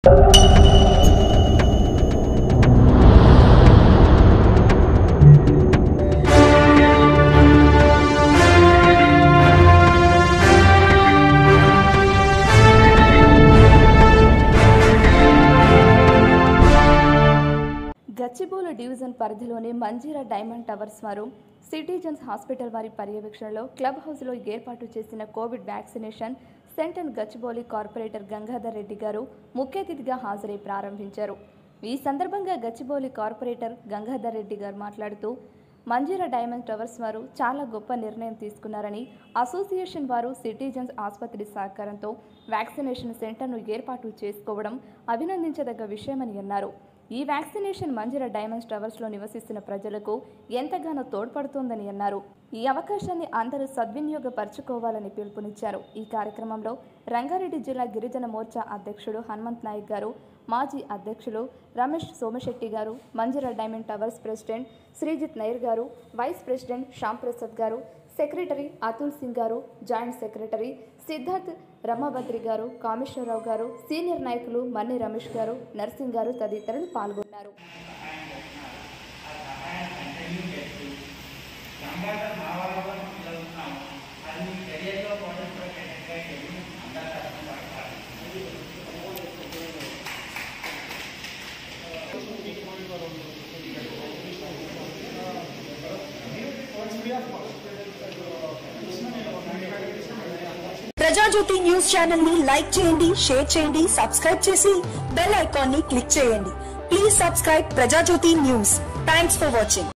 Gachibowli division పరిధిలోని Manjeera diamond towers వారు citizens hospital వారి పర్యవేక్షణలో క్లబ్ హౌస్లో ఏర్పాటు చేసిన covid vaccination centre Gachibowli corporator Gangadhar Reddy గారు ముఖ్య అతిథిగా హాజరై ప్రారంభించారు ఈ సందర్భంగా గచ్చిబౌలి కార్పొరేటర్ గంగాధర్ రెడ్డి గారు మాట్లాడుతూ మంజీరా డైమండ్ టవర్స్ వారు చాలా గొప్ప నిర్ణయం తీసుకున్నారని అసోసియేషన్ వారు సిటిజన్స్ ఆసుపత్రి సహకారంతో వ్యాక్సినేషన్ సెంటర్ను ఏర్పాటు చేసుకోవడం అభినందించదగ్గ విషయమని అన్నారు ఈ వ్యాక్సినేషన్ మంజీరా డైమండ్స్ టవర్స్లో నివసిస్తున్న ప్రజలకు ఎంతగానో తోడ్పడుతోందని అన్నారు ఈ అవకాశాన్ని అందరూ సద్వినియోగపరచుకోవాలని పిలుపునిచ్చారు ఈ కార్యక్రమంలో రంగారెడ్డి జిల్లా గిరిజన మోర్చా అధ్యక్షుడు హనుమంత్ నాయక్ గారు మాజీ అధ్యక్షులు రమేష్ సోమశెట్టి గారు Manjeera diamond towers president Sreejith Nair గారు వైస్ ప్రెసిడెంట్ శ్యామ్ ప్రసాద్ గారు సెక్రటరీ అతుల్ సింగ్ గారు జాయింట్ సెక్రటరీ సిద్ధార్థ్ రమాభద్రి గారు కామేశ్వరరావు గారు సీనియర్ నాయకులు మన్ని రమేష్ గారు నర్సింగ్ గారు తదితరులు పాల్గొన్నారు ప్రజాజ్యోతి న్యూస్ ఛానల్ ని లైక్ చేయండి షేర్ చేయండి సబ్స్క్రైబ్ చేసి బెల్ ఐకాన్ ని క్లిక్ చేయండి please subscribe Prajajyothi news thanks for watching